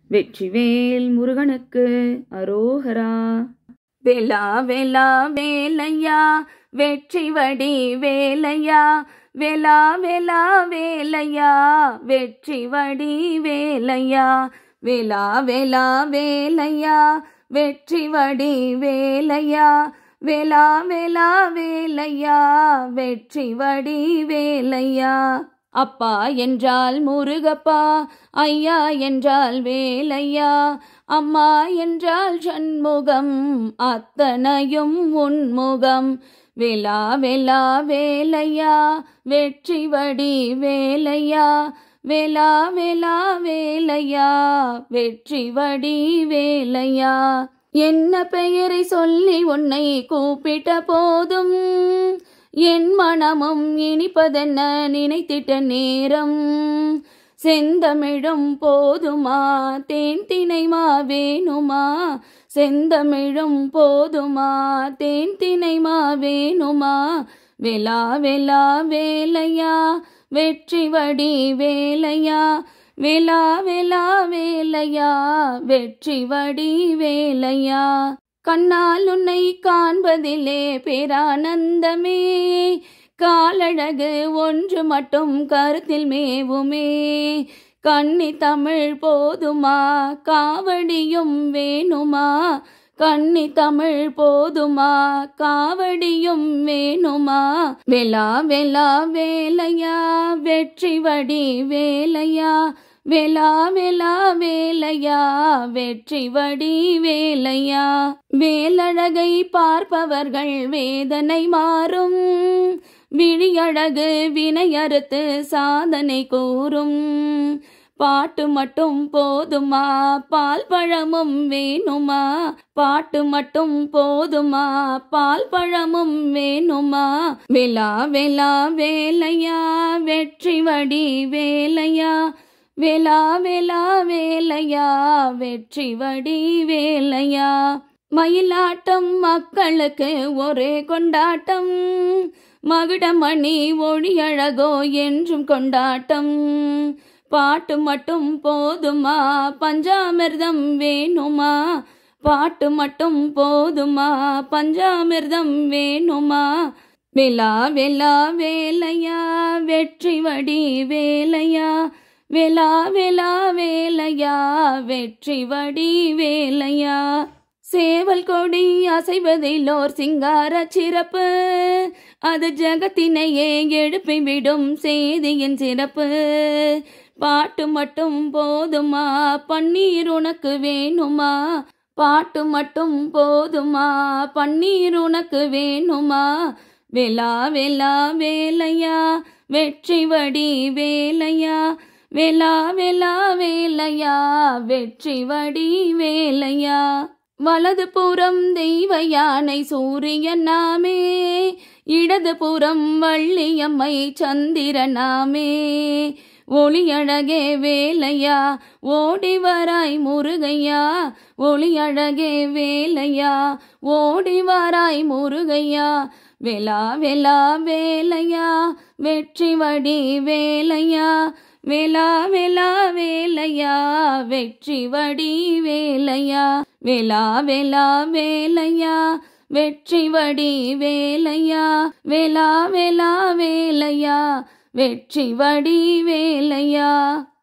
வெற்றிவேல் முருகனுக்கு அரோகரா வேலா வேலா வேலையா வெற்றி வடி வேலையா வேலா வேலா வேலையா வெற்றி வடி வேலையா வேலா வேலா வேலையா வெற்றி வடி வேலையா வேலா வேலா வேலையா வெற்றி வடி வேலையா அப்பா என்றால் முருகப்பா ஐயா என்றால் வேலையா அம்மா என்றால் சண்முகம் அத்தனையும் உன்முகம் வேலா வேலா வேலையா வெற்றி வடி வேலையா வேலா வேலா வேலையா வெற்றி வடி வேலையா என்ன பெயரை சொல்லி உன்னை கூப்பிட்ட போதும் என் மனமும் இனிப்பதென்ன நினைத்திட்ட நேரம் செந்தமிழும் போதுமா தேன் தினைமா வேணுமா செந்தமிழும் போதுமா தேன் தினைமா வேணுமா வேலா வேலா வேலையா வெற்றி வடி வேலையா வேலா வேலா வேலையா வெற்றி வடி வேலையா கண்ணால் உன்னை காண்பதிலே பேரானந்தமே காலழகு ஒன்று மட்டும் கருத்தில் மேவுமே கன்னி தமிழ் போதுமா காவடியும் வேணுமா கன்னி தமிழ் போதுமா காவடியும் வேணுமா வேலா வேலா வேலையா வெற்றி வடி வேலையா வேலா வேலா வேலையா வெற்றி வடி வேலையா வேலழகை பார்ப்பவர்கள் வேதனை மாறும் விழியழகு வினையறுத்து சாதனை கூறும் பாட்டு மட்டும் போதுமா பால் பழமும் வேணுமா பாட்டு மட்டும் போதுமா பால் பழமும் வேணுமா வேலா வேலா வேலையா வெற்றி வடி வேலையா வேலா வேலா வேலையா வெற்றி வடி வேலையா மயிலாட்டம் மக்களுக்கு ஒரே கொண்டாட்டம் மகுடமணி ஒளியழகோ என்றும் கொண்டாட்டம் பாட்டு மட்டும் போதுமா பஞ்சாமிர்தம் வேணுமா பாட்டு மட்டும் போதுமா பஞ்சாமிர்தம் வேணுமா வேலா வேலா வேலையா வெற்றி வடி வேலையா வேலா வேலா வேலையா வெற்றி வடி வேலையா சேவல் கொடி அசைவதிலோர் சிங்கார சிறப்பு அது ஜகத்தினையே எழுப்பி விடும் செய்தியின் சிறப்பு பாட்டு மட்டும் போதுமா பன்னீர் உனக்கு வேணுமா பாட்டு மட்டும் போதுமா பன்னீர் உனக்கு வேணுமா வேலா வேலா வேலையா வெற்றி வடி வேலையா வேலா வேலா வேலையா வெற்றி வடி வேலையா வலது புறம் தெய்வ யானை சூரியன் நாமே இடது புறம் வள்ளியம்மை சந்திரனாமே ஒளியழகே வேலையா ஓடி வராய் முருகையா ஒளியழகே வேலையா ஓடி வராய் முருகையா வேலா வேலா வேலையா வெற்றி வடி வேலையா வேலா வேலா வேலையா வெற்றி வடி வேலையா வேலா வேலா வேலையா வெற்றி வடி வேலையா வேலா வேலா வேலையா வெற்றி வடி வேலையா